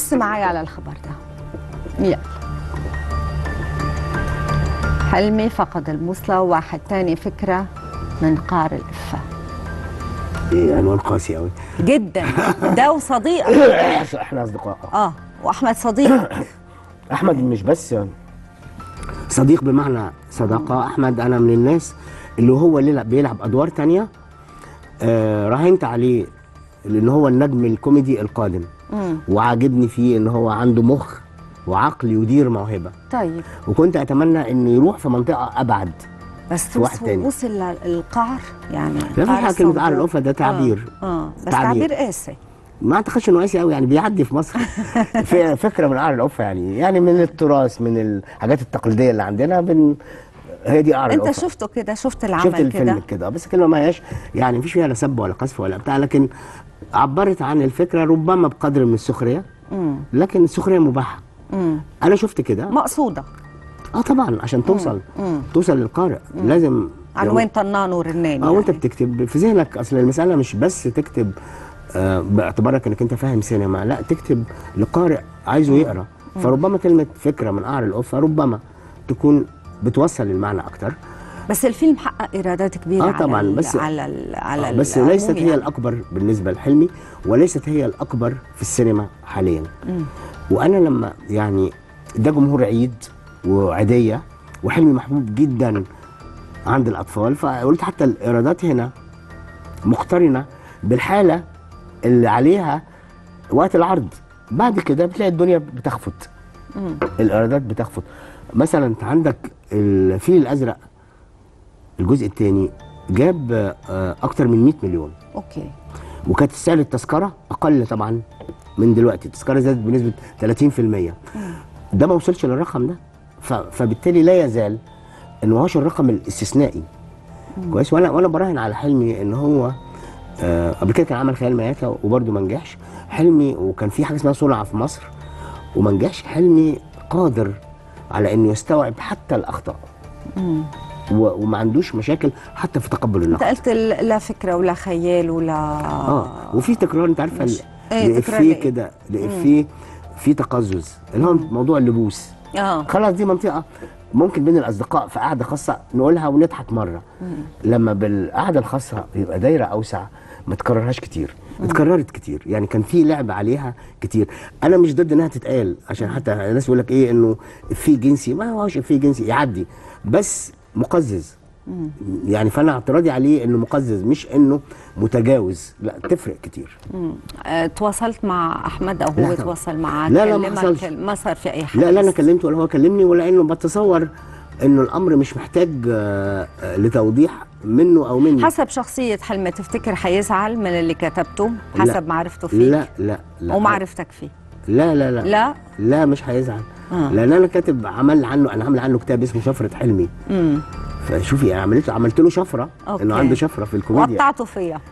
بص معايا على الخبر ده يلا حلمي فقد البوصلة واحد تاني فكرة من قعر الإفة ايه عنوان قاسي قوي جدا ده وصديقك احنا اصدقاء اه واحمد صديقك احمد مش بس صديق بمعنى صداقه احمد انا من الناس اللي هو اللي بيلعب ادوار تانية آه راهنت عليه لان هو النجم الكوميدي القادم مم. وعاجبني فيه ان هو عنده مخ وعقل يدير موهبه طيب وكنت اتمنى انه يروح في منطقه ابعد بس في واحد وص- تاني. وصل للقعر يعني لا في قعر حاجه كلمه الصوت قعر ده. القفه ده تعبير اه, آه. بس تعبير. تعبير قاسي ما اعتقدش انه قاسي قوي يعني بيعدي في مصر في فكره من قعر القفه يعني يعني من التراث من الحاجات التقليديه اللي عندنا بن هي دي قعر انت القفه شفته كده شفت شفت العمل الفيلم كده كده بس الكلمه ما هياش يعني مفيش فيها لا سب ولا قذف ولا بتاع لكن عبرت عن الفكره ربما بقدر من السخريه مم. لكن السخريه مباحه مم. انا شفت كده مقصودة اه طبعا عشان توصل مم. توصل للقارئ لازم عنوان طنان ورنان اه وانت يعني. بتكتب في ذهنك اصل المساله مش بس تكتب آه باعتبارك انك انت فاهم سينما لا تكتب لقارئ عايزه يقرا فربما كلمه فكره من قعر القفه ربما تكون بتوصل المعنى اكتر بس الفيلم حقق ايرادات كبيره آه على طبعاً، ال- بس- على ال على آه بس العموم ليست هي يعني. الاكبر بالنسبه لحلمي وليست هي الاكبر في السينما حاليا وانا لما يعني ده جمهور عيد وعيديه وحلمي محبوب جدا عند الاطفال فقلت حتى الايرادات هنا مقترنه بالحاله اللي عليها وقت العرض بعد كده بتلاقي الدنيا بتخفت مم. الايرادات بتخفت مثلا انت عندك الفيل الازرق الجزء الثاني جاب آه، اكتر من 100 مليون اوكي وكانت سعر التذكره اقل طبعا من دلوقتي التذكره زادت بنسبه 30% ده ما وصلش للرقم ده ف- فبالتالي لا يزال ان هوش الرقم الاستثنائي كويس وانا وانا براهن على حلمي ان هو آه، قبل كده كان عمل خيال مياتة وبرده ما نجحش حلمي وكان في حاجه اسمها صنع في مصر وما نجحش حلمي قادر على انه يستوعب حتى الاخطاء مم. و- وما عندوش مشاكل حتى في تقبل انت النقد قلت ال- لا فكره ولا خيال ولا اه وفي تكرار انت عارفه مش- ال- إيه تكرار لإفيه لإيه؟ كده لإفيه في تقزز اللي هو موضوع اللبوس اه خلاص دي منطقه ممكن بين الاصدقاء في قعده خاصه نقولها ونضحك مره لما بالقعده الخاصه يبقى دايره اوسع ما تكررهاش كتير اتكررت كتير يعني كان في لعب عليها كتير انا مش ضد انها تتقال عشان حتى الناس يقول لك ايه انه في جنسي ما هوش في جنسي يعدي بس مقزز يعني فانا اعتراضي عليه انه مقزز مش انه متجاوز لا تفرق كتير مم. آه، تواصلت مع احمد او لا هو طبعاً. تواصل معك لا، لا، ما كلمك؟ حصلش. ما صار في اي حاجه لا لا انا كلمته ولا هو كلمني ولا انه بتصور انه الامر مش محتاج آه، آه، لتوضيح منه او مني حسب شخصيه حلمي تفتكر حيزعل من اللي كتبته لا. حسب معرفته فيك لا لا لا ومعرفتك فيه لا لا لا لا لا مش هيزعل آه. لان انا كاتب عمل عنه انا عامل عنه كتاب اسمه شفره حلمي امم فشوفي انا عملت عملت له شفره أوكي. انه عنده شفره في الكوميديا وقطعته فيها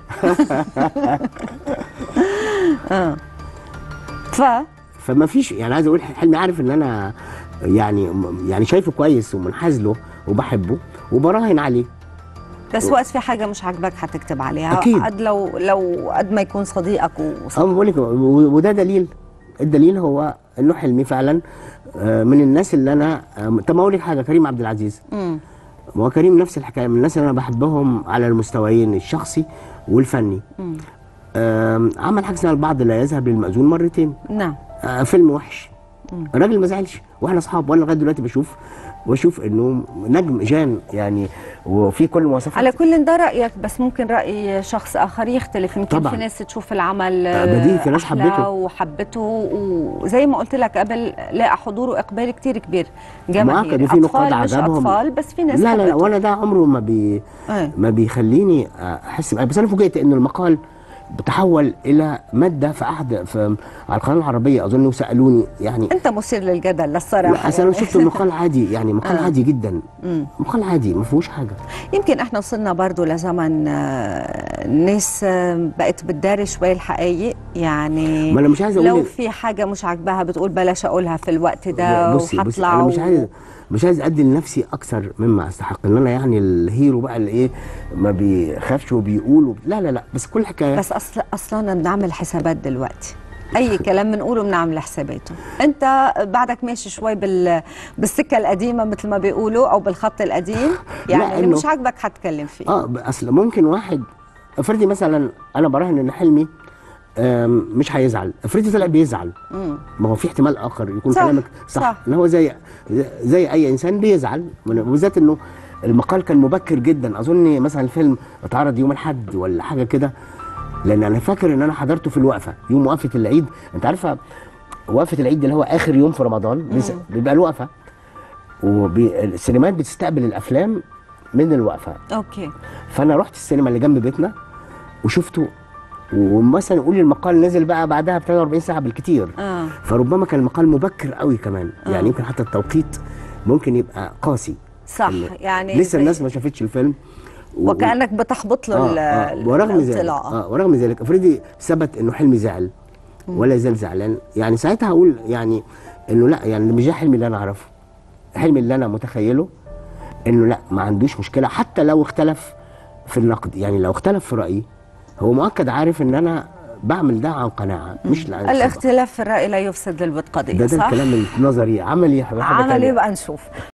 اه ف فما فيش يعني عايز اقول حلمي عارف ان انا يعني يعني شايفه كويس ومنحاز له وبحبه وبراهن عليه بس وقت في حاجه مش عاجباك هتكتب عليها أكيد. قد لو لو قد ما يكون صديقك وص... اه بقول لك و- وده دليل الدليل هو انه حلمي فعلا آه، من الناس اللي انا آه، طب ما اقول لك حاجه كريم عبد العزيز مم. ما هو كريم نفس الحكايه من الناس اللي انا بحبهم على المستويين الشخصي والفني مم. آم، عمل حاجه اسمها البعض لا يذهب للمأذون مرتين نعم آه، فيلم وحش الراجل ما زعلش واحنا اصحاب وانا لغايه دلوقتي بشوف واشوف انه نجم جان يعني وفي كل المواصفات على كل ده رايك بس ممكن راي شخص اخر يختلف يمكن طبعاً. في ناس تشوف العمل آه، بديهي، في ناس أحلى حبته. وحبته وزي ما قلت لك قبل لاقى حضور واقبال كتير كبير مؤكد جماهير وفي نقاد اطفال مش عجبهم. اطفال بس في ناس لا لا لا حبته. وانا ده عمره ما بي إيه. ما بيخليني احس بأي- بس انا فوجئت ان المقال بتحول الى ماده في احد في على القناه العربيه اظن وسالوني يعني انت مثير للجدل للصراحه لا أصل انا شفت المقال عادي يعني مقال آه. عادي جدا مم. مقال عادي ما فيهوش حاجه يمكن احنا وصلنا برضو لزمن آه، الناس آه، بقت بتداري شوي الحقائق يعني ما انا مش عايز اقول لو لك- في حاجه مش عاجباها بتقول بلاش اقولها في الوقت ده بصي بصي وهطلع انا مش و- عايز مش عايز ادي لنفسي اكثر مما استحق ان انا يعني الهيرو بقى اللي ايه ما بيخافش وبيقول وب... لا لا لا بس كل حكايه بس اصلا اصلا بنعمل حسابات دلوقتي اي كلام بنقوله بنعمل حساباته انت بعدك ماشي شوي بال بالسكه القديمه مثل ما بيقولوا او بالخط القديم يعني اللي إنه- مش عاجبك حتكلم فيه اه اصل ممكن واحد افرضي مثلا انا براهن ان حلمي آم، مش هيزعل افرضي طلع بيزعل مم. ما هو في احتمال اخر يكون صح، كلامك صح, صح. ان هو زي زي اي انسان بيزعل من- بالذات انه المقال كان مبكر جدا اظن مثلا الفيلم اتعرض يوم الاحد ولا حاجه كده لان انا فاكر ان انا حضرته في الوقفه يوم وقفه العيد انت عارفه وقفه العيد اللي هو اخر يوم في رمضان بيس- بيبقى الوقفه والسينمات بتستقبل الافلام من الوقفه اوكي فانا رحت السينما اللي جنب بيتنا وشفته ومثلا قولي المقال نزل بقى بعدها ب 43 ساعه بالكتير اه فربما كان المقال مبكر قوي كمان آه. يعني يمكن حتى التوقيت ممكن يبقى قاسي صح إنه يعني لسه زي- الناس ما شافتش الفيلم و- وكانك بتحبط له ال- آه آه ال- ورغم ذلك الانطلاقة. آه ورغم ذلك افرضي ثبت انه حلمي زعل ولا زال زعلان يعني ساعتها هقول يعني انه لا يعني مش ده حلمي اللي انا اعرفه حلمي اللي انا متخيله انه لا ما عندوش مشكله حتى لو اختلف في النقد يعني لو اختلف في رايي هو مؤكد عارف ان انا بعمل ده عن قناعه مش لعن صدق. الاختلاف في الراي لا يفسد للود قضيه ده ده صح الكلام النظري عملي حاجة عملي تانية. بقى نشوف